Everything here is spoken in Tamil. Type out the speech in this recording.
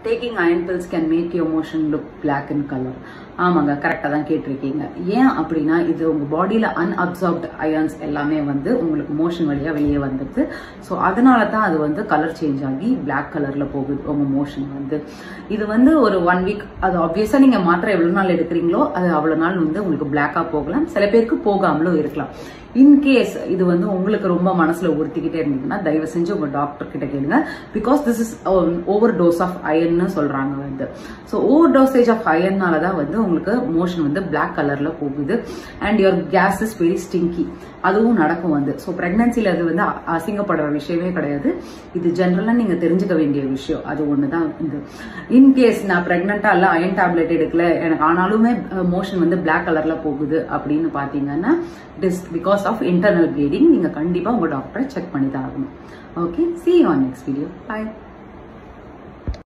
taking iron pills can make your motion look black in colour ஆமாங்க கரெக்டாக தான் கேட்டிருக்கீங்க ஏன் அப்படின்னா இது உங்கள் பாடியில் அன்அப்சார்ப்ட் அயன்ஸ் எல்லாமே வந்து உங்களுக்கு மோஷன் வழியாக வெளியே வந்துடுது ஸோ அதனால தான் அது வந்து கலர் சேஞ்ச் ஆகி பிளாக் கலரில் போகுது உங்கள் மோஷன் வந்து இது வந்து ஒரு ஒன் வீக் அது ஆப்வியஸாக நீங்கள் மாத்திரை எவ்வளோ நாள் எடுக்கிறீங்களோ அது அவ்வளோ நாள் வந்து உங்களுக்கு பிளாக்காக போகலாம் சில பேருக்கு போகாமலும் இருக்கலாம் இன்கேஸ் இது வந்து உங்களுக்கு ரொம்ப மனசுல உறுத்திக்கிட்டே இருந்தீங்கன்னா தயவு செஞ்சு உங்க டாக்டர் கிட்ட கேளுங்க because this is over dose of அயன்னு சொல்றாங்க வந்து ஸோ ஓவர் டோசேஜ் ஆஃப் அயன்னால தான் வந்து உங்களுக்கு மோஷன் வந்து பிளாக் கலர்ல போகுது and your gas is very stinky அதுவும் நடக்கும் வந்து ஸோ பிரெக்னன்சில அது வந்து அ- அசிங்கப்படுற விஷயமே கிடையாது இது ஜென்ரலாக நீங்க தெரிஞ்சுக்க வேண்டிய விஷயம் அது ஒன்று தான் இது இன்கேஸ் நான் பிரெக்னெண்டா இல்லை அயன் டேப்லெட் எடுக்கல எனக்கு ஆனாலுமே மோஷன் வந்து பிளாக் கலர்ல போகுது அப்படின்னு பார்த்தீங்கன்னா it is because of internal bleeding நீங்க கண்டிப்பா உங்க டாக்டரை செக் பண்ணி தான் ஆகணும் okay see on next video bye